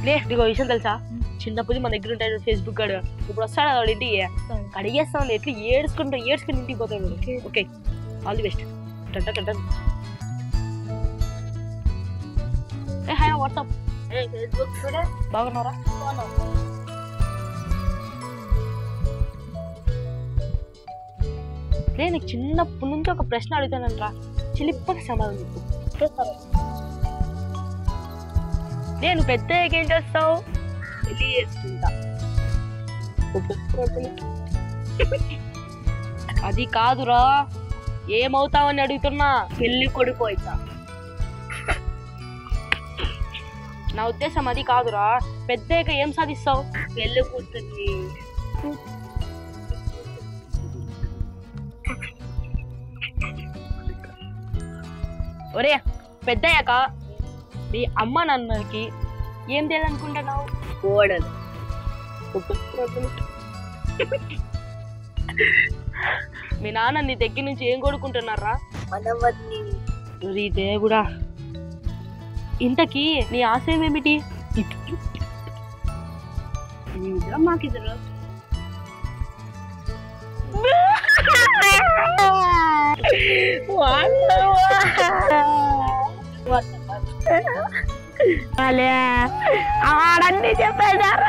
లే నీకు విషయం తెలుసా చిన్నప్పుడు మన దగ్గర ఉంటాడు ఫేస్బుక్ గాడు ఇప్పుడు వస్తాడు వాడు ఇంటికి కడిగేస్తాం ఎట్లా ఏడ్చుకుంటూ ఏడ్చుకుని ఇంటికి పోతాడు ఓకే ఆల్ ది బెస్ట్ టంట టంట ఏ హాయ్ వాట్సాప్ ఫేస్బుక్ కూడా బాగున్నారా లే నీకు చిన్నప్పటి నుంచి ఒక ప్రశ్న అడుగుతానంట్రా చిలిప్పకి సమాధానం చెప్పు నేను పెద్ద ఏం చేస్తావు పెళ్లి చేసుకుంటా అది కాదురా ఏమవుతావని అడుగుతున్నా పెళ్లి కొడుకు అవుతా నా ఉద్దేశం అది కాదురా పెద్దయ్యాక ఏం సాధిస్తావు పెళ్లి కూతుర్ని ఒరే పెద్దయ్యాక మీ అమ్మ నాన్నకి ఏం చేయాలనుకుంటున్నావు కోడలు మీ నాన్న నీ దగ్గర నుంచి ఏం కోరుకుంటున్నారా మనవద్ని రీ దేవుడా ఇంతకీ నీ ఆశయం ఏమిటి ఇంకా మాకు ఇద్దరు ఆడన్నీ చెప్పేశారు